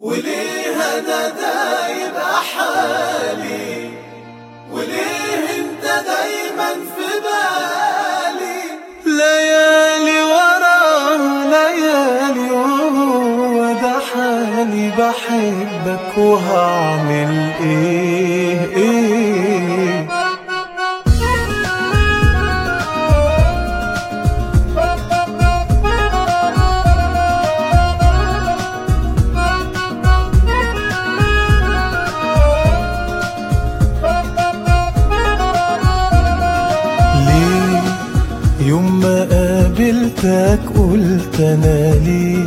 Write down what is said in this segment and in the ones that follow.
وليه انا دايب حالي وليه انت دايما في بالي ليالي ورا ليالي وده حالي بحبك وهعمل ايه ايه ليه يوم ما قابلتك قلت انا ليه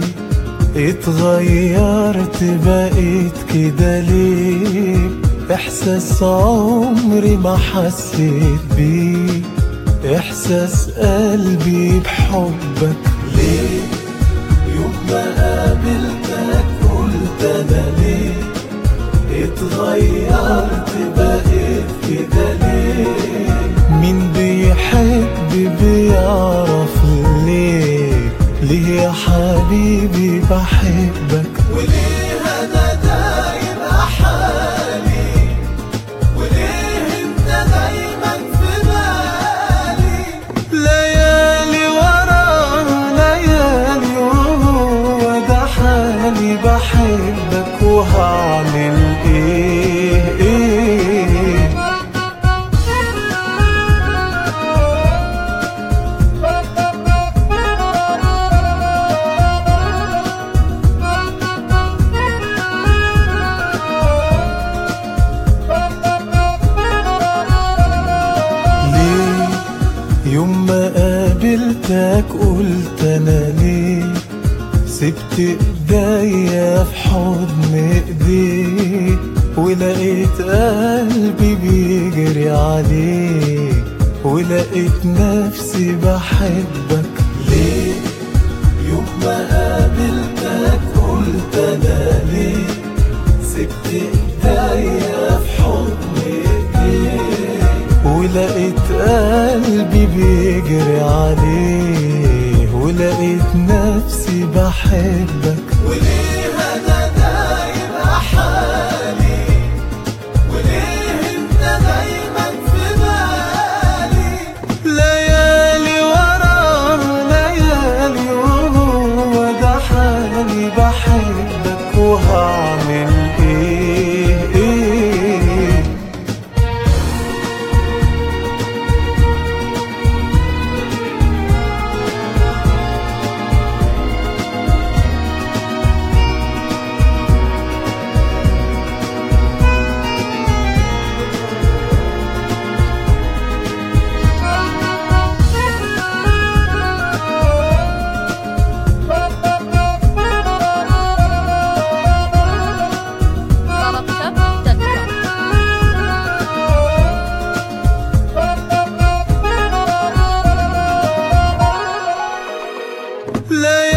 اتغيرت بقيت كده ليه احساس عمري ما حسيت بيه احساس قلبي بحبك ليه يوم ما قابلتك قلت انا ليه اتغيرت بقيت كده ليه مين بيحب بيعرف ليه ليه يا حبيبي بحبك وليه انا دايب حالي وليه انت دايما في بالي ليالي ورا ليالي وده حالي بحبك وهعمل ايه ايه ليه يوم ما قابلتك قلت انا ليه سبت ايديا في حضن ايديك ولقيت قلبي بيجري عليك ولقيت نفسي بحبك ليه يوم ما قابلتك قلت انا ليه سبت ايديا في حضن ايديك ولقيت قلبي بيجري عليه ولقيت نفسي بحبك وليه انا دايب حالي وليه انت دايما في بالي ليالي ورا ليالي وده حالي بحبك وهعمل ايه ايه ليالي